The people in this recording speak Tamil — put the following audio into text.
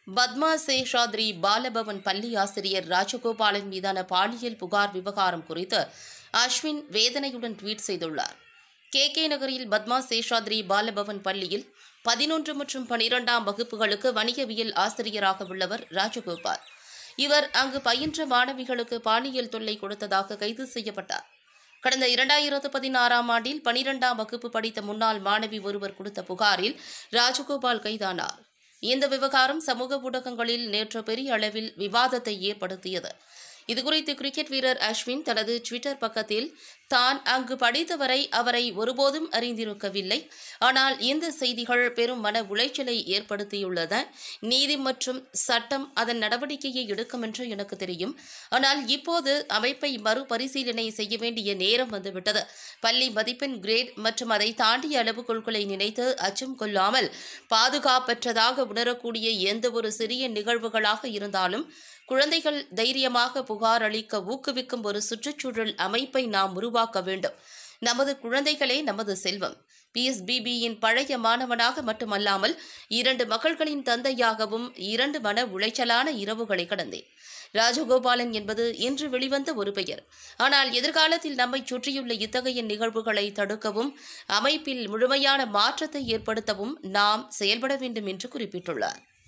பத்மா சேஷாத்ரி பாலபவன் பள்ளி ஆசிரியர் ராஜகோபாலன் மீதான பாலியல் புகார் விவகாரம் குறித்து அஸ்வின் வேதனையுடன் ட்வீட் செய்துள்ளார் கே கே நகரில் பத்மா சேஷாத்ரி பாலபவன் பள்ளியில் பதினொன்று மற்றும் பனிரெண்டாம் வகுப்புகளுக்கு வணிகவியல் ஆசிரியராக உள்ளவர் ராஜகோபால் இவர் அங்கு பயின்ற மாணவிகளுக்கு பாலியல் தொல்லை கொடுத்ததாக கைது செய்யப்பட்டார் கடந்த இரண்டாயிரத்து பதினாறாம் ஆண்டில் பனிரெண்டாம் வகுப்பு படித்த முன்னாள் மாணவி ஒருவர் கொடுத்த புகாரில் ராஜகோபால் கைதானார் இந்த விவகாரம் சமூக ஊடகங்களில் நேற்று பெரிய அளவில் விவாதத்தை ஏற்படுத்தியது இதுகுறித்து கிரிக்கெட் வீரர் அஸ்வின் தனது ட்விட்டர் பக்கத்தில் தான் அங்கு படித்தவரை அவரை ஒருபோதும் அறிந்திருக்கவில்லை ஆனால் இந்த செய்திகள் பெரும் மன உளைச்சலை ஏற்படுத்தியுள்ளன நீதி மற்றும் சட்டம் அதன் நடவடிக்கையை எடுக்கும் என்று எனக்கு தெரியும் ஆனால் இப்போது அமைப்பை மறுபரிசீலனை செய்ய வேண்டிய நேரம் வந்துவிட்டது பள்ளி மதிப்பெண் கிரேட் மற்றும் அதை தாண்டிய அளவுகோல்களை நினைத்து அச்சம் கொள்ளாமல் பாதுகாப்பற்றதாக உணரக்கூடிய எந்த ஒரு சிறிய நிகழ்வுகளாக இருந்தாலும் குழந்தைகள் தைரியமாக புகார் அளிக்க ஊக்குவிக்கும் ஒரு சுற்றுச்சூழல் அமைப்பை நாம் உருவாக்க வேண்டும் நமது குழந்தைகளே நமது செல்வம் பிஎஸ்பிபியின் பழைய மாணவனாக மட்டுமல்லாமல் இரண்டு மகள்களின் தந்தையாகவும் இரண்டு மன உளைச்சலான இரவுகளை கடந்தேன் ராஜகோபாலன் என்பது இன்று வெளிவந்த ஒரு பெயர் ஆனால் எதிர்காலத்தில் நம்மை சுற்றியுள்ள இத்தகைய நிகழ்வுகளை தடுக்கவும் அமைப்பில் முழுமையான மாற்றத்தை ஏற்படுத்தவும் நாம் செயல்பட வேண்டும் என்று குறிப்பிட்டுள்ளார்